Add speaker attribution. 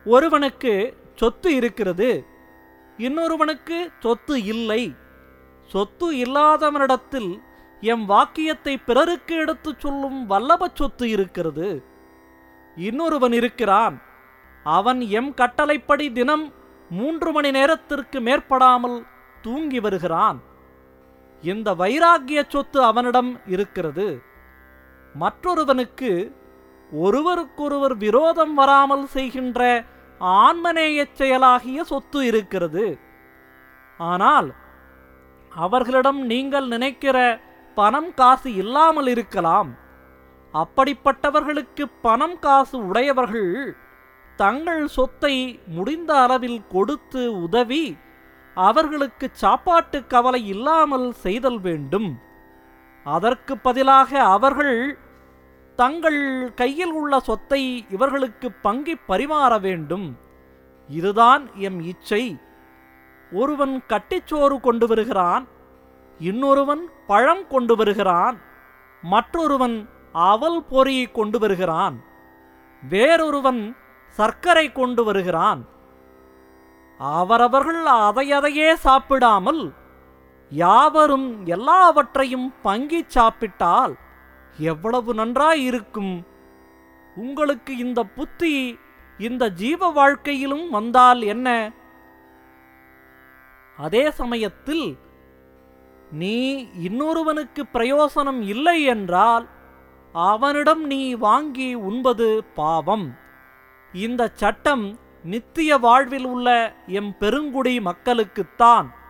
Speaker 1: ஒருவனுக்கு சொத்து இருக்கிறது இன்னொருவனுக்கு சொத்து இல்லை சொத்து இல்லாதவனிடத்தில் எம் வாக்கியத்தை பிறருக்கு எடுத்துச் சொல்லும் வல்லப சொத்து இருக்கிறது இன்னொருவன் இருக்கிறான் அவன் எம் கட்டளைப்படி தினம் மூன்று மணி நேரத்திற்கு மேற்படாமல் தூங்கி வருகிறான் இந்த வைராகிய சொத்து அவனிடம் இருக்கிறது மற்றொருவனுக்கு ஒருவருக்கொருவர் விரோதம் வராமல் செய்கின்ற ஆன்மநேயச் செயலாகிய சொத்து இருக்கிறது ஆனால் அவர்களிடம் நீங்கள் நினைக்கிற பணம் காசு இல்லாமல் இருக்கலாம் அப்படிப்பட்டவர்களுக்கு பணம் காசு உடையவர்கள் தங்கள் சொத்தை முடிந்த அளவில் கொடுத்து உதவி அவர்களுக்கு சாப்பாட்டு கவலை இல்லாமல் செய்தல் வேண்டும் அதற்கு பதிலாக அவர்கள் தங்கள் கையில் உள்ள சொத்தை இவர்களுக்கு பங்கி பரிமாற வேண்டும் இதுதான் எம் இச்சை ஒருவன் கட்டிச்சோறு கொண்டு வருகிறான் இன்னொருவன் பழம் கொண்டு வருகிறான் மற்றொருவன் அவல் பொறியை கொண்டு வருகிறான் வேறொருவன் சர்க்கரை கொண்டு வருகிறான் அவரவர்கள் அதையதையே சாப்பிடாமல் யாவரும் எல்லாவற்றையும் பங்கிச் சாப்பிட்டால் எவ்வளவு நன்றாயிருக்கும் உங்களுக்கு இந்த புத்தி இந்த ஜீவ வாழ்க்கையிலும் வந்தால் என்ன அதே சமயத்தில் நீ இன்னொருவனுக்கு பிரயோசனம் இல்லை என்றால் அவனிடம் நீ வாங்கி உண்பது பாவம் இந்த சட்டம் நித்திய வாழ்வில் உள்ள எம் பெருங்குடி மக்களுக்குத்தான்